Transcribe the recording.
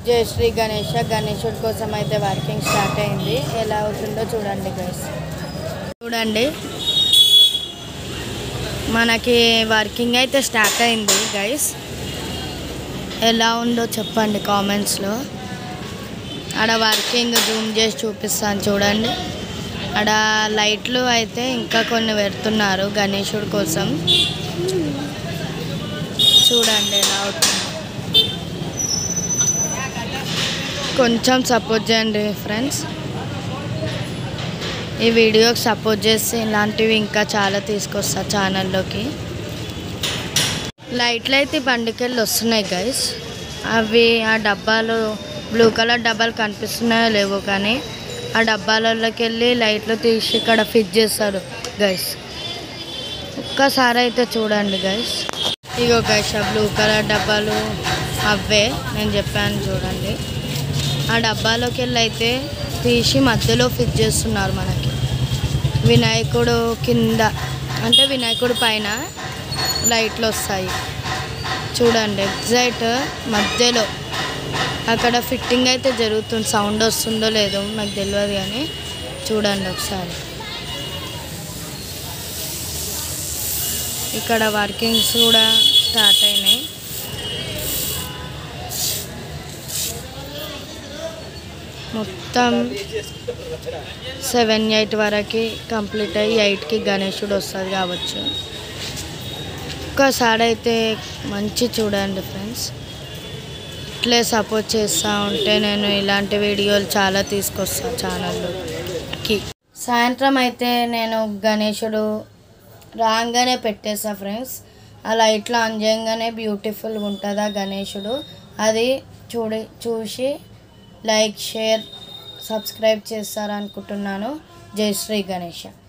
జై శ్రీ గణేష గణేశుడి కోసం అయితే వర్కింగ్ స్టార్ట్ అయింది ఎలా అవుతుందో చూడండి గైస్ చూడండి మనకి వర్కింగ్ అయితే స్టార్ట్ అయింది గైస్ ఎలా ఉందో చెప్పండి కామెంట్స్లో ఆడ వర్కింగ్ జూమ్ చేసి చూపిస్తాను చూడండి ఆడ లైట్లు అయితే ఇంకా కొన్ని పెడుతున్నారు గణేశుడి కోసం చూడండి ఎలా అవుతుంది కొంచెం సపోర్ట్ చేయండి ఫ్రెండ్స్ ఈ వీడియోకి సపోర్ట్ చేస్తే ఇలాంటివి ఇంకా చాలా తీసుకొస్తా ఛానల్లోకి లైట్లు అయితే బండికెళ్ళి వస్తున్నాయి గైస్ అవి ఆ డబ్బాలు బ్లూ కలర్ డబ్బాలు కనిపిస్తున్నాయో లేవో కానీ ఆ డబ్బాలలోకి వెళ్ళి లైట్లు తీసి ఇక్కడ ఫిట్ చేస్తారు గైస్ ఒక్కసారి అయితే చూడండి గైస్ ఇగో గైస్ ఆ బ్లూ కలర్ డబ్బాలు అవే నేను చెప్పాను చూడండి ఆ డబ్బాలోకి వెళ్ళి అయితే తీసి మధ్యలో ఫిట్ చేస్తున్నారు మనకి వినాయకుడు కింద అంటే వినాయకుడు పైన లైట్లు వస్తాయి చూడండి ఎగ్జాక్ట్ మధ్యలో అక్కడ ఫిట్టింగ్ అయితే జరుగుతుంది సౌండ్ వస్తుందో లేదో నాకు తెలియదు కానీ చూడండి ఒకసారి ఇక్కడ వర్కింగ్స్ కూడా స్టార్ట్ అయినాయి మొత్తం సెవెన్ ఎయిట్ వరకు కంప్లీట్ అయ్యి ఎయిట్కి గణేశుడు వస్తుంది కావచ్చు ఒక్కసారి అయితే మంచి చూడండి ఫ్రెండ్స్ ఇట్లే సపోర్ట్ చేస్తూ ఉంటే నేను ఇలాంటి వీడియోలు చాలా తీసుకొస్తాను ఛానల్లోకి సాయంత్రం అయితే నేను గణేశుడు రాగానే పెట్టేసా ఫ్రెండ్స్ ఆ లైట్లు ఆన్ చేయగానే బ్యూటిఫుల్గా ఉంటుంది ఆ గణేశుడు అది చూడి చూసి లైక్ షేర్ సబ్స్క్రైబ్ చేస్తారనుకుంటున్నాను జై శ్రీ గణేష